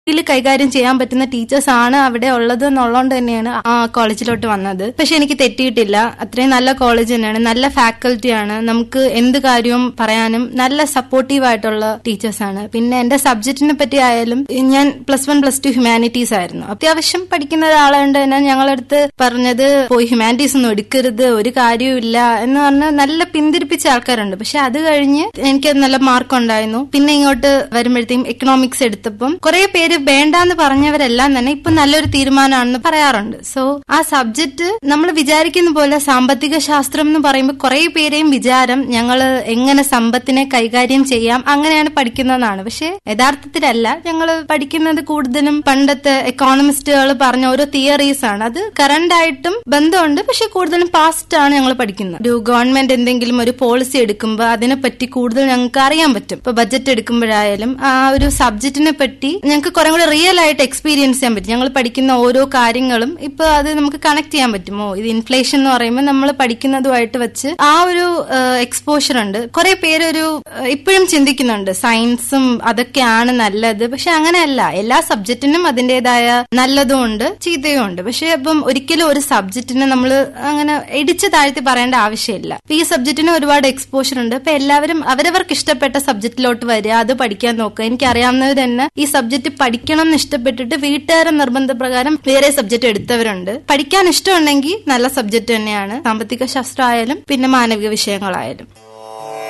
ഇതിൽ കൈകാര്യം ചെയ്യാൻ പറ്റുന്ന ടീച്ചേഴ്സ് ആണ് അവിടെ ഉള്ളത് എന്നുള്ളതുകൊണ്ട് തന്നെയാണ് ആ കോളേജിലോട്ട് വന്നത് പക്ഷെ എനിക്ക് തെറ്റിയിട്ടില്ല അത്രയും നല്ല കോളേജ് തന്നെയാണ് നല്ല ഫാക്കൽറ്റിയാണ് നമുക്ക് എന്ത് കാര്യവും പറയാനും നല്ല സപ്പോർട്ടീവ് ആയിട്ടുള്ള ടീച്ചേഴ്സ് ആണ് പിന്നെ എന്റെ സബ്ജക്റ്റിനെ പറ്റി ആയാലും ഞാൻ plus one plus two humanities ആയിരുന്നു അത്യാവശ്യം പഠിക്കുന്ന ഒരാളുണ്ട് തന്നെ ഞങ്ങളടുത്ത് പറഞ്ഞത് പോയി ഹ്യൂമാനിറ്റീസ് ഒന്നും എടുക്കരുത് ഒരു കാര്യവുമില്ല എന്ന് പറഞ്ഞ് നല്ല പിന്തിരിപ്പിച്ച ആൾക്കാരുണ്ട് പക്ഷെ അത് കഴിഞ്ഞ് എനിക്ക് നല്ല മാർക്ക് ഉണ്ടായിരുന്നു പിന്നെ ഇങ്ങോട്ട് വരുമ്പോഴത്തേക്കും എക്കണോമിക്സ് എടുത്തപ്പം കുറെ പേര് വേണ്ടാന്ന് പറഞ്ഞവരെല്ലാം തന്നെ ഇപ്പൊ നല്ലൊരു തീരുമാനമാണെന്ന് പറയാറുണ്ട് സോ ആ സബ്ജക്ട് നമ്മൾ വിചാരിക്കുന്ന പോലെ സാമ്പത്തിക ശാസ്ത്രം എന്ന് പറയുമ്പോൾ കുറെ പേരെയും വിചാരം ഞങ്ങൾ എങ്ങനെ സമ്പത്തിനെ കൈകാര്യം ചെയ്യാം അങ്ങനെയാണ് പഠിക്കുന്നതെന്നാണ് പക്ഷെ യഥാർത്ഥത്തിലല്ല ഞങ്ങൾ പഠിക്കുന്നത് കൂടുതലും പണ്ടത്തെ എക്കോണമിസ്റ്റുകൾ പറഞ്ഞ ഓരോ തിയറീസ് ആണ് അത് കറണ്ട് ആയിട്ടും ബന്ധമുണ്ട് പക്ഷെ കൂടുതലും പാസ്റ്റ് ആണ് ഞങ്ങൾ പഠിക്കുന്നത് ഒരു ഗവൺമെന്റ് എന്തെങ്കിലും ഒരു പോളിസി എടുക്കുമ്പോൾ അതിനെപ്പറ്റി കൂടുതൽ ഞങ്ങൾക്ക് അറിയാൻ പറ്റും ഇപ്പൊ ബജറ്റ് എടുക്കുമ്പോഴായാലും ആ ഒരു സബ്ജക്റ്റിനെ പറ്റി ഞങ്ങൾക്ക് കുറെ കൂടെ റിയൽ ആയിട്ട് എക്സ്പീരിയൻസ് ചെയ്യാൻ പറ്റും ഞങ്ങൾ പഠിക്കുന്ന ഓരോ കാര്യങ്ങളും ഇപ്പൊ അത് നമുക്ക് കണക്ട് ചെയ്യാൻ പറ്റുമോ ഇത് ഇൻഫ്ലേഷൻ എന്ന് പറയുമ്പോൾ നമ്മൾ പഠിക്കുന്നതുമായിട്ട് വെച്ച് ആ ഒരു എക്സ്പോഷർ ഉണ്ട് കുറെ പേരൊരു ഏഹ്, ഇപ്പോഴും ചിന്തിക്കുന്നുണ്ട് സയൻസും അതൊക്കെയാണ് നല്ലത് പക്ഷെ അങ്ങനെയല്ല എല്ലാ സബ്ജക്റ്റിനും അതിന്റേതായ നല്ലതും ഉണ്ട് ചീത്തയും ഉണ്ട് പക്ഷെ ഇപ്പം ഒരിക്കലും ഒരു സബ്ജക്റ്റിനെ നമ്മൾ അങ്ങനെ ഇടിച്ചു താഴ്ത്തി പറയേണ്ട ആവശ്യമില്ല ഇപ്പൊ ഈ സബ്ജക്റ്റിന് ഒരുപാട് എക്സ്പോഷർ ഉണ്ട് അപ്പൊ എല്ലാവരും അവരവർക്ക് ഇഷ്ടപ്പെട്ട സബ്ജക്റ്റിലോട്ട് വരിക അത് പഠിക്കാൻ നോക്കുക എനിക്കറിയാവുന്നവർ തന്നെ ഈ സബ്ജക്ട് പഠിക്കണം എന്ന് ഇഷ്ടപ്പെട്ടിട്ട് വീട്ടുകാരെ നിർബന്ധപ്രകാരം വേറെ സബ്ജക്ട് എടുത്തവരുണ്ട് പഠിക്കാൻ ഇഷ്ടമുണ്ടെങ്കിൽ നല്ല സബ്ജക്ട് തന്നെയാണ് സാമ്പത്തിക ശാസ്ത്രം ആയാലും പിന്നെ മാനവിക വിഷയങ്ങളായാലും